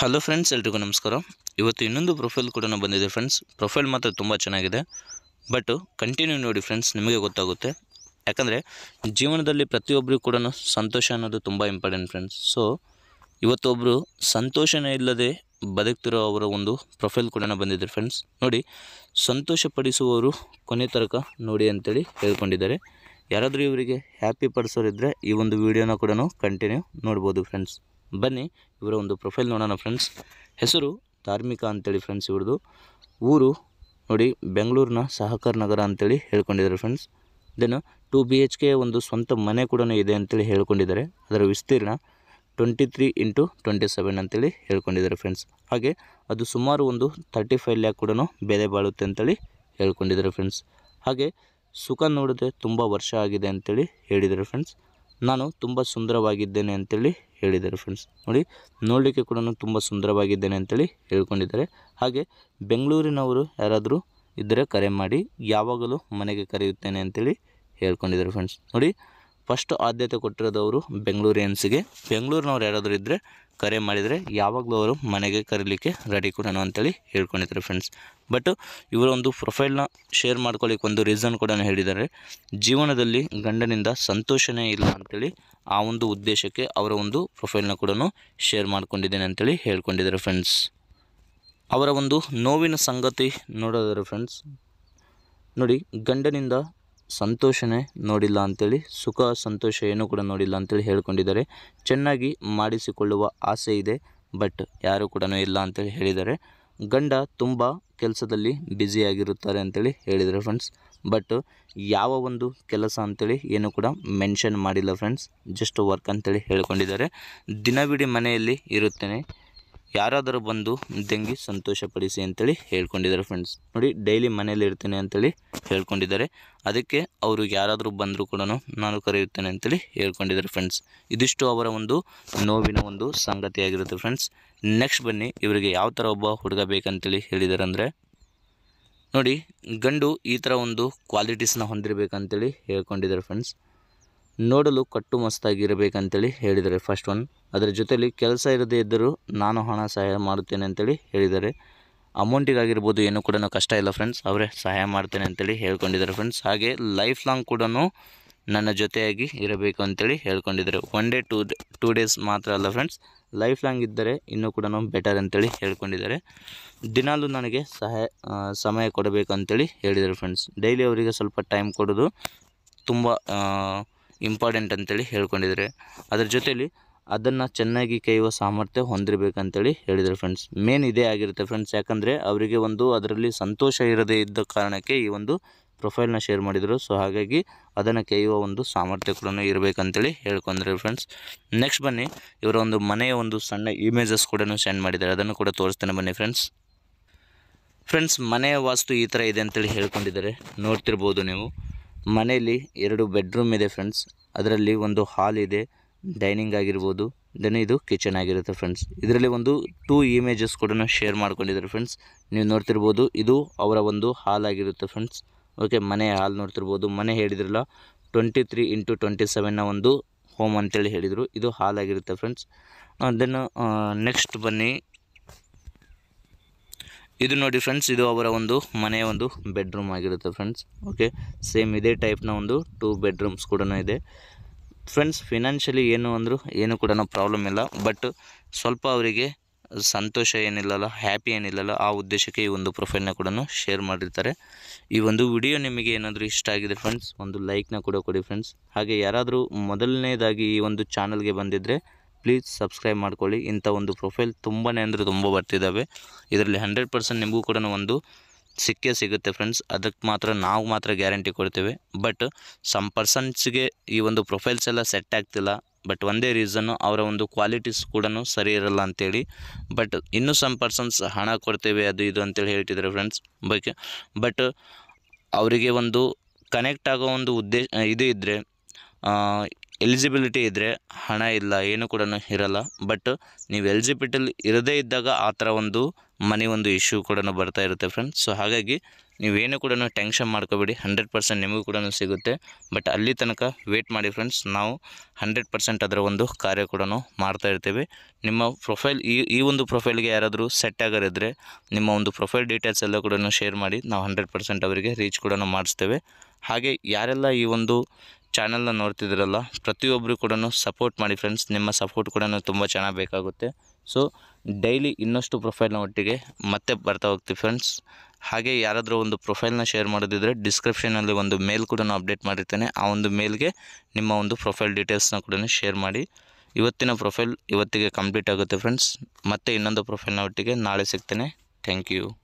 hello friends ಎಲ್ರಿಗೂ ನಮಸ್ಕಾರ ಇವತ್ತು ಇನ್ನೊಂದು ಪ್ರೊಫೈಲ್ ಕೂಡ ಬಂದಿದೆ ಫ್ರೆಂಡ್ಸ್ ಪ್ರೊಫೈಲ್ ಮಾತ್ರ ತುಂಬ ಚೆನ್ನಾಗಿದೆ ಬಟ್ ಕಂಟಿನ್ಯೂ ನೋಡಿ ಫ್ರೆಂಡ್ಸ್ ನಿಮಗೆ ಗೊತ್ತಾಗುತ್ತೆ ಯಾಕಂದರೆ ಜೀವನದಲ್ಲಿ ಪ್ರತಿಯೊಬ್ಬರಿಗೂ ಕೂಡ ಸಂತೋಷ ಅನ್ನೋದು ತುಂಬ ಇಂಪಾರ್ಟೆಂಟ್ ಫ್ರೆಂಡ್ಸ್ ಸೊ ಇವತ್ತು ಒಬ್ಬರು ಸಂತೋಷನೇ ಇಲ್ಲದೆ ಬದುಕ್ತಿರೋ ಅವರ ಒಂದು ಪ್ರೊಫೈಲ್ ಕೂಡ ಬಂದಿದೆ ಫ್ರೆಂಡ್ಸ್ ನೋಡಿ ಸಂತೋಷ ಪಡಿಸುವವರು ಕೊನೆ ತನಕ ನೋಡಿ ಅಂತೇಳಿ ಹೇಳ್ಕೊಂಡಿದ್ದಾರೆ ಯಾರಾದರೂ ಇವರಿಗೆ ಹ್ಯಾಪಿ ಪಡಿಸೋರಿದ್ದರೆ ಈ ಒಂದು ವಿಡಿಯೋನ ಕೂಡ ಕಂಟಿನ್ಯೂ ನೋಡ್ಬೋದು ಫ್ರೆಂಡ್ಸ್ ಬನ್ನಿ ಇವರ ಒಂದು ಪ್ರೊಫೈಲ್ ನೋಡೋಣ ಫ್ರೆಂಡ್ಸ್ ಹೆಸರು ಧಾರ್ಮಿಕ ಅಂತೇಳಿ ಫ್ರೆಂಡ್ಸ್ ಇವ್ರದ್ದು ಊರು ನೋಡಿ ಬೆಂಗಳೂರಿನ ಸಹಕಾರ ನಗರ ಅಂತೇಳಿ ಹೇಳ್ಕೊಂಡಿದ್ದಾರೆ friends then two B H K ಒಂದು ಸ್ವಂತ ಮನೆ ಕೂಡ ಇದೆ ಅಂತೇಳಿ ಹೇಳ್ಕೊಂಡಿದ್ದಾರೆ ಅದರ ವಿಸ್ತೀರ್ಣ twenty three into twenty seven ಅಂತೇಳಿ ಹೇಳ್ಕೊಂಡಿದ್ದಾರೆ ಫ್ರೆಂಡ್ಸ್ ಹಾಗೆ ಅದು ಸುಮಾರು ಒಂದು ತರ್ಟಿ ಫೈವ್ ಲ್ಯಾಕ್ ಕೂಡ ಬೆಲೆ ಬಾಳುತ್ತೆ ಅಂತೇಳಿ ಹೇಳ್ಕೊಂಡಿದ್ದಾರೆ ಫ್ರೆಂಡ್ಸ್ ಹಾಗೆ ಸುಖ ನೋಡದೆ ತುಂಬ ವರ್ಷ ಆಗಿದೆ ಅಂತೇಳಿ ಹೇಳಿದ್ದಾರೆ ಫ್ರೆಂಡ್ಸ್ ನಾನು ತುಂಬ ಸುಂದರವಾಗಿದ್ದೇನೆ ಅಂತೇಳಿ ಹೇಳಿದ್ದಾರೆ ಫ್ರೆಂಡ್ಸ್ ನೋಡಿ ನೋಡಲಿಕ್ಕೆ ಕೂಡ ತುಂಬ ಸುಂದರವಾಗಿದ್ದೇನೆ ಅಂತೇಳಿ ಹೇಳ್ಕೊಂಡಿದ್ದಾರೆ ಹಾಗೆ ಬೆಂಗಳೂರಿನವರು ಯಾರಾದರೂ ಇದ್ದರೆ ಕರೆ ಮಾಡಿ ಯಾವಾಗಲೂ ಮನೆಗೆ ಕರೆಯುತ್ತೇನೆ ಅಂತೇಳಿ ಹೇಳ್ಕೊಂಡಿದ್ದಾರೆ ಫ್ರೆಂಡ್ಸ್ ನೋಡಿ ಫಸ್ಟ್ ಆದ್ಯತೆ ಕೊಟ್ಟಿರೋದವರು ಬೆಂಗಳೂರಿಯನ್ಸಿಗೆ ಬೆಂಗಳೂರಿನವ್ರು ಯಾರಾದರೂ ಇದ್ದರೆ ಕರೆ ಮಾಡಿದರೆ ಯಾವಾಗಲೂ ಅವರು ಮನೆಗೆ ಕರೀಲಿಕ್ಕೆ ರೆಡಿ ಕೂಡ ಅಂತೇಳಿ ಹೇಳ್ಕೊಂಡಿದ್ದಾರೆ ಫ್ರೆಂಡ್ಸ್ ಬಟ್ ಇವರ ಒಂದು ಪ್ರೊಫೈಲ್ನ ಶೇರ್ ಮಾಡ್ಕೊಳ್ಳಿಕ್ಕೆ ಒಂದು ರೀಸನ್ ಕೂಡ ಹೇಳಿದ್ದಾರೆ ಜೀವನದಲ್ಲಿ ಗಂಡನಿಂದ ಸಂತೋಷನೇ ಇಲ್ಲ ಅಂತೇಳಿ ಆ ಒಂದು ಉದ್ದೇಶಕ್ಕೆ ಅವರ ಒಂದು ಪ್ರೊಫೈಲ್ನ ಕೂಡ ಶೇರ್ ಮಾಡ್ಕೊಂಡಿದ್ದೇನೆ ಅಂತೇಳಿ ಹೇಳ್ಕೊಂಡಿದ್ದಾರೆ ಫ್ರೆಂಡ್ಸ್ ಅವರ ಒಂದು ನೋವಿನ ಸಂಗತಿ ನೋಡೋದಾದ್ರೆ ಫ್ರೆಂಡ್ಸ್ ನೋಡಿ ಗಂಡನಿಂದ ಸಂತೋಷನೇ ನೋಡಿಲ್ಲ ಅಂತೇಳಿ ಸುಖ ಸಂತೋಷ ಏನೂ ಕೂಡ ನೋಡಿಲ್ಲ ಅಂತೇಳಿ ಹೇಳ್ಕೊಂಡಿದ್ದಾರೆ ಚೆನ್ನಾಗಿ ಮಾಡಿಸಿಕೊಳ್ಳುವ ಆಸೆ ಇದೆ ಬಟ್ ಯಾರೂ ಕೂಡ ಇಲ್ಲ ಅಂತೇಳಿ ಹೇಳಿದ್ದಾರೆ ಗಂಡ ತುಂಬ ಕೆಲಸದಲ್ಲಿ ಬ್ಯುಸಿಯಾಗಿರುತ್ತಾರೆ ಅಂತೇಳಿ ಹೇಳಿದ್ದಾರೆ ಫ್ರೆಂಡ್ಸ್ ಬಟ್ ಯಾವ ಒಂದು ಕೆಲಸ ಅಂತೇಳಿ ಏನು ಕೂಡ ಮೆನ್ಷನ್ ಮಾಡಿಲ್ಲ ಫ್ರೆಂಡ್ಸ್ ಜಸ್ಟ್ ವರ್ಕ್ ಅಂತೇಳಿ ಹೇಳ್ಕೊಂಡಿದ್ದಾರೆ ದಿನವಿಡೀ ಮನೆಯಲ್ಲಿ ಇರುತ್ತೇನೆ ಯಾರಾದರೂ ಬಂದು ದಂಗಿ ಸಂತೋಷಪಡಿಸಿ ಅಂತೇಳಿ ಹೇಳ್ಕೊಂಡಿದ್ದಾರೆ ಫ್ರೆಂಡ್ಸ್ ನೋಡಿ ಡೈಲಿ ಮನೇಲಿ ಇರ್ತೇನೆ ಅಂತೇಳಿ ಹೇಳ್ಕೊಂಡಿದ್ದಾರೆ ಅದಕ್ಕೆ ಅವರು ಯಾರಾದರೂ ಬಂದರೂ ಕೂಡ ನಾನು ಕರೆಯುತ್ತೇನೆ ಅಂತೇಳಿ ಹೇಳ್ಕೊಂಡಿದ್ದಾರೆ ಫ್ರೆಂಡ್ಸ್ ಇದಿಷ್ಟು ಅವರ ಒಂದು ನೋವಿನ ಒಂದು ಸಂಗತಿಯಾಗಿರುತ್ತೆ ಫ್ರೆಂಡ್ಸ್ ನೆಕ್ಸ್ಟ್ ಬನ್ನಿ ಇವರಿಗೆ ಯಾವ ಥರ ಒಬ್ಬ ಹುಡುಗ ಬೇಕಂತೇಳಿ ಹೇಳಿದ್ದಾರೆ ಅಂದರೆ ನೋಡಿ ಗಂಡು ಈ ಥರ ಒಂದು ಕ್ವಾಲಿಟೀಸ್ನ ಹೊಂದಿರಬೇಕಂತೇಳಿ ಹೇಳ್ಕೊಂಡಿದ್ದಾರೆ ಫ್ರೆಂಡ್ಸ್ ನೋಡಲು ಕಟ್ಟು ಮಸ್ತಾಗಿರಬೇಕಂತೇಳಿ ಹೇಳಿದ್ದಾರೆ ಫಸ್ಟ್ ಒನ್ ಅದರ ಜೊತೆಯಲ್ಲಿ ಕೆಲಸ ಇರದೇ ಇದ್ದರೂ ನಾನು ಹಣ ಸಹಾಯ ಮಾಡುತ್ತೇನೆ ಅಂತೇಳಿ ಹೇಳಿದ್ದಾರೆ ಅಮೌಂಟಿಗಾಗಿರ್ಬೋದು ಏನೂ ಕೂಡ ಕಷ್ಟ ಇಲ್ಲ ಫ್ರೆಂಡ್ಸ್ ಅವರೇ ಸಹಾಯ ಮಾಡ್ತೇನೆ ಅಂತೇಳಿ ಹೇಳ್ಕೊಂಡಿದ್ದಾರೆ ಫ್ರೆಂಡ್ಸ್ ಹಾಗೆ ಲೈಫ್ ಲಾಂಗ್ ಕೂಡ ನನ್ನ ಜೊತೆಯಾಗಿ ಇರಬೇಕು ಅಂತೇಳಿ ಹೇಳ್ಕೊಂಡಿದ್ದಾರೆ one day two day two days ಮಾತ್ರ ಅಲ್ಲ ಫ್ರೆಂಡ್ಸ್ ಲೈಫ್ ಲಾಂಗ್ ಇದ್ದರೆ ಇನ್ನೂ ಕೂಡ ಬೆಟರ್ ಅಂತೇಳಿ ಹೇಳ್ಕೊಂಡಿದ್ದಾರೆ ದಿನಾಲೂ ನನಗೆ ಸಹಾಯ ಆ, ಸಮಯ ಕೊಡಬೇಕು ಅಂತೇಳಿ ಹೇಳಿದ್ದಾರೆ ಫ್ರೆಂಡ್ಸ್ ಡೈಲಿ ಅವರಿಗೆ ಸ್ವಲ್ಪ ಟೈಮ್ ಕೊಡೋದು ತುಂಬ ಇಂಪಾರ್ಟೆಂಟ್ ಅಂತೇಳಿ ಹೇಳ್ಕೊಂಡಿದ್ದಾರೆ ಅದ್ರ ಜೊತೆಯಲ್ಲಿ ಅದನ್ನು ಚೆನ್ನಾಗಿ ಕೈಯುವ ಸಾಮರ್ಥ್ಯ ಹೊಂದಿರಬೇಕಂತೇಳಿ ಹೇಳಿದ್ದಾರೆ ಫ್ರೆಂಡ್ಸ್ ಮೇನ್ ಇದೇ ಆಗಿರುತ್ತೆ ಫ್ರೆಂಡ್ಸ್ ಯಾಕಂದರೆ ಅವರಿಗೆ ಒಂದು ಅದರಲ್ಲಿ ಸಂತೋಷ ಇರದೇ ಇದ್ದ ಕಾರಣಕ್ಕೆ ಈ ಒಂದು ಪ್ರೊಫೈಲ್ನ ಶೇರ್ ಮಾಡಿದರು ಸೊ ಹಾಗಾಗಿ ಅದನ್ನು ಕೈಯುವ ಒಂದು ಸಾಮರ್ಥ್ಯ ಕೂಡ ಇರಬೇಕಂತೇಳಿ ಹೇಳ್ಕೊಂಡ್ರೆ ಫ್ರೆಂಡ್ಸ್ ನೆಕ್ಸ್ಟ್ ಬನ್ನಿ ಇವರ ಒಂದು ಮನೆಯ ಒಂದು ಸಣ್ಣ ಇಮೇಜಸ್ ಕೂಡ ಸೆಂಡ್ ಮಾಡಿದ್ದಾರೆ ಅದನ್ನು ಕೂಡ ತೋರಿಸ್ತೇನೆ ಬನ್ನಿ ಫ್ರೆಂಡ್ಸ್ ಫ್ರೆಂಡ್ಸ್ ಮನೆಯ ವಾಸ್ತು ಈ ಥರ ಇದೆ ಅಂತೇಳಿ ಹೇಳ್ಕೊಂಡಿದ್ದಾರೆ ನೋಡ್ತಿರ್ಬೋದು ನೀವು ಮನೆಯಲ್ಲಿ ಎರಡು ಬೆಡ್ರೂಮ್ ಇದೆ ಫ್ರೆಂಡ್ಸ್ ಅದರಲ್ಲಿ ಒಂದು ಹಾಲ್ ಇದೆ ಡೈನಿಂಗ್ ಆಗಿರ್ಬೋದು ದೆನ್ ಇದು ಕಿಚನ್ ಆಗಿರುತ್ತೆ ಫ್ರೆಂಡ್ಸ್ ಇದರಲ್ಲಿ ಒಂದು ಟೂ ಇಮೇಜಸ್ ಕೂಡ ಶೇರ್ ಮಾಡ್ಕೊಂಡಿದ್ದಾರೆ ಫ್ರೆಂಡ್ಸ್ ನೀವು ನೋಡ್ತಿರ್ಬೋದು ಇದು ಅವರ ಒಂದು ಹಾಲ್ ಆಗಿರುತ್ತೆ ಫ್ರೆಂಡ್ಸ್ ಓಕೆ ಮನೆ ಹಾಲ್ ನೋಡ್ತಿರ್ಬೋದು ಮನೆ ಹೇಳಿದ್ರಲ್ಲ ಟ್ವೆಂಟಿ ತ್ರೀ ಇಂಟು ಟ್ವೆಂಟಿ ಸೆವೆನ್ನ ಒಂದು ಹೋಮ್ ಅಂತೇಳಿ ಹೇಳಿದರು ಇದು ಹಾಲ್ ಆಗಿರುತ್ತೆ ಫ್ರೆಂಡ್ಸ್ ದೆನ್ ನೆಕ್ಸ್ಟ್ ಬನ್ನಿ ಇದು ನೋಡಿ ಫ್ರೆಂಡ್ಸ್ ಇದು ಅವರ ಒಂದು ಮನೆಯ ಒಂದು ಬೆಡ್ರೂಮ್ ಆಗಿರುತ್ತೆ ಫ್ರೆಂಡ್ಸ್ ಓಕೆ ಸೇಮ್ ಇದೇ ಟೈಪ್ನ ಒಂದು ಟೂ ಬೆಡ್ರೂಮ್ಸ್ ಕೂಡ ಇದೆ ಫ್ರೆಂಡ್ಸ್ ಫಿನಾನ್ಷಿಯಲಿ ಏನು ಅಂದರೂ ಏನು ಕೂಡ ಪ್ರಾಬ್ಲಮ್ ಇಲ್ಲ ಬಟ್ ಸ್ವಲ್ಪ ಅವರಿಗೆ ಸಂತೋಷ ಏನಿಲ್ಲಲ್ಲ ಹ್ಯಾಪಿ ಏನಿಲ್ಲಲ್ಲ ಆ ಉದ್ದೇಶಕ್ಕೆ ಈ ಒಂದು ಪ್ರೊಫೈಲ್ನ ಕೂಡ ಶೇರ್ ಮಾಡಿರ್ತಾರೆ ಈ ಒಂದು ವಿಡಿಯೋ ನಿಮಗೆ ಏನಾದರೂ ಇಷ್ಟ ಆಗಿದೆ ಫ್ರೆಂಡ್ಸ್ ಒಂದು ಲೈಕ್ನ ಕೂಡ ಕೊಡಿ ಫ್ರೆಂಡ್ಸ್ ಹಾಗೆ ಯಾರಾದರೂ ಮೊದಲನೇದಾಗಿ ಈ ಒಂದು ಚಾನಲ್ಗೆ ಬಂದಿದ್ದರೆ ಪ್ಲೀಸ್ ಸಬ್ಸ್ಕ್ರೈಬ್ ಮಾಡ್ಕೊಳ್ಳಿ ಇಂಥ ಒಂದು ಪ್ರೊಫೈಲ್ ತುಂಬಾ ಅಂದರೆ ತುಂಬ ಬರ್ತಿದ್ದಾವೆ ಇದರಲ್ಲಿ ಹಂಡ್ರೆಡ್ ಪರ್ಸೆಂಟ್ ನಿಮಗೂ ಕೂಡ ಒಂದು ಸಿಕ್ಕೇ ಸಿಗುತ್ತೆ ಫ್ರೆಂಡ್ಸ್ ಅದಕ್ಕೆ ಮಾತ್ರ ನಾವು ಮಾತ್ರ ಗ್ಯಾರಂಟಿ ಕೊಡ್ತೇವೆ ಬಟ್ ಸಮ್ ಪರ್ಸನ್ಸ್ಗೆ ಈ ಒಂದು ಪ್ರೊಫೈಲ್ಸ್ ಎಲ್ಲ ಸೆಟ್ ಆಗ್ತಿಲ್ಲ ಬಟ್ ಒಂದೇ ರೀಸನ್ನು ಅವರ ಒಂದು ಕ್ವಾಲಿಟೀಸ್ ಕೂಡ ಸರಿ ಇರಲ್ಲ ಅಂತೇಳಿ ಬಟ್ ಇನ್ನೂ ಸಮ್ ಪರ್ಸನ್ಸ್ ಹಣ ಕೊಡ್ತೇವೆ ಅದು ಇದು ಅಂತೇಳಿ ಹೇಳ್ತಿದ್ದಾರೆ ಫ್ರೆಂಡ್ಸ್ ಬಗ್ಗೆ ಬಟ್ ಅವರಿಗೆ ಒಂದು ಕನೆಕ್ಟ್ ಆಗೋ ಒಂದು ಉದ್ದೇಶ ಇದು ಇದ್ದರೆ ಎಲಿಜಿಬಿಲಿಟಿ ಇದ್ದರೆ ಹಣ ಇಲ್ಲ ಏನು ಕೂಡ ಇರಲ್ಲ ಬಟ್ ನೀವು ಎಲಿಜಿಬಿಟಲ್ ಇರದೇ ಇದ್ದಾಗ ಆ ಥರ ಒಂದು ಮನಿ ಒಂದು ಇಶ್ಯೂ ಕೂಡ ಬರ್ತಾ ಇರುತ್ತೆ ಫ್ರೆಂಡ್ಸ್ ಸೊ ಹಾಗಾಗಿ ನೀವೇನು ಕೂಡ ಟೆನ್ಷನ್ ಮಾಡ್ಕೋಬೇಡಿ ಹಂಡ್ರೆಡ್ ಪರ್ಸೆಂಟ್ ನಿಮಗೂ ಕೂಡ ಸಿಗುತ್ತೆ ಬಟ್ ಅಲ್ಲಿ ತನಕ ವೇಟ್ ಮಾಡಿ ಫ್ರೆಂಡ್ಸ್ ನಾವು ಹಂಡ್ರೆಡ್ ಪರ್ಸೆಂಟ್ ಅದರ ಒಂದು ಕಾರ್ಯ ಕೂಡ ಮಾಡ್ತಾ ಇರ್ತೀವಿ ನಿಮ್ಮ ಪ್ರೊಫೈಲ್ ಈ ಈ ಒಂದು ಪ್ರೊಫೈಲ್ಗೆ ಯಾರಾದರೂ ಸೆಟ್ ಆಗೋರಿದ್ದರೆ ನಿಮ್ಮ ಒಂದು ಪ್ರೊಫೈಲ್ ಡೀಟೇಲ್ಸ್ ಎಲ್ಲ ಕೂಡ ಶೇರ್ ಮಾಡಿ ನಾವು ಹಂಡ್ರೆಡ್ ಪರ್ಸೆಂಟ್ ಅವರಿಗೆ ರೀಚ್ ಕೂಡ ಮಾಡಿಸ್ತೇವೆ ಹಾಗೆ ಯಾರೆಲ್ಲ ಈ ಒಂದು ಚಾನಲ್ನ ನೋಡ್ತಿದ್ದೀರಲ್ಲ ಪ್ರತಿಯೊಬ್ಬರು ಕೂಡ ಸಪೋರ್ಟ್ ಮಾಡಿ ಫ್ರೆಂಡ್ಸ್ ನಿಮ್ಮ ಸಪೋರ್ಟ್ ಕೂಡ ತುಂಬ ಚೆನ್ನಾಗಿ ಬೇಕಾಗುತ್ತೆ ಸೊ ಡೈಲಿ ಇನ್ನಷ್ಟು ಪ್ರೊಫೈಲ್ನ ಒಟ್ಟಿಗೆ ಮತ್ತೆ ಬರ್ತಾ ಹೋಗ್ತೀವಿ ಫ್ರೆಂಡ್ಸ್ ಹಾಗೆ ಯಾರಾದರೂ ಒಂದು ಪ್ರೊಫೈಲ್ನ ಶೇರ್ ಮಾಡೋದಿದ್ರೆ ಡಿಸ್ಕ್ರಿಪ್ಷನಲ್ಲಿ ಒಂದು ಮೇಲ್ ಕೂಡ ಅಪ್ಡೇಟ್ ಮಾಡಿರ್ತೇನೆ ಆ ಒಂದು ಮೇಲ್ಗೆ ನಿಮ್ಮ ಒಂದು ಪ್ರೊಫೈಲ್ ಡೀಟೇಲ್ಸ್ನ ಕೂಡ ಶೇರ್ ಮಾಡಿ ಇವತ್ತಿನ ಪ್ರೊಫೈಲ್ ಇವತ್ತಿಗೆ ಕಂಪ್ಲೀಟ್ ಆಗುತ್ತೆ ಫ್ರೆಂಡ್ಸ್ ಮತ್ತೆ ಇನ್ನೊಂದು ಪ್ರೊಫೈಲ್ನ ಒಟ್ಟಿಗೆ ನಾಳೆ ಸಿಗ್ತೇನೆ ಥ್ಯಾಂಕ್ ಯು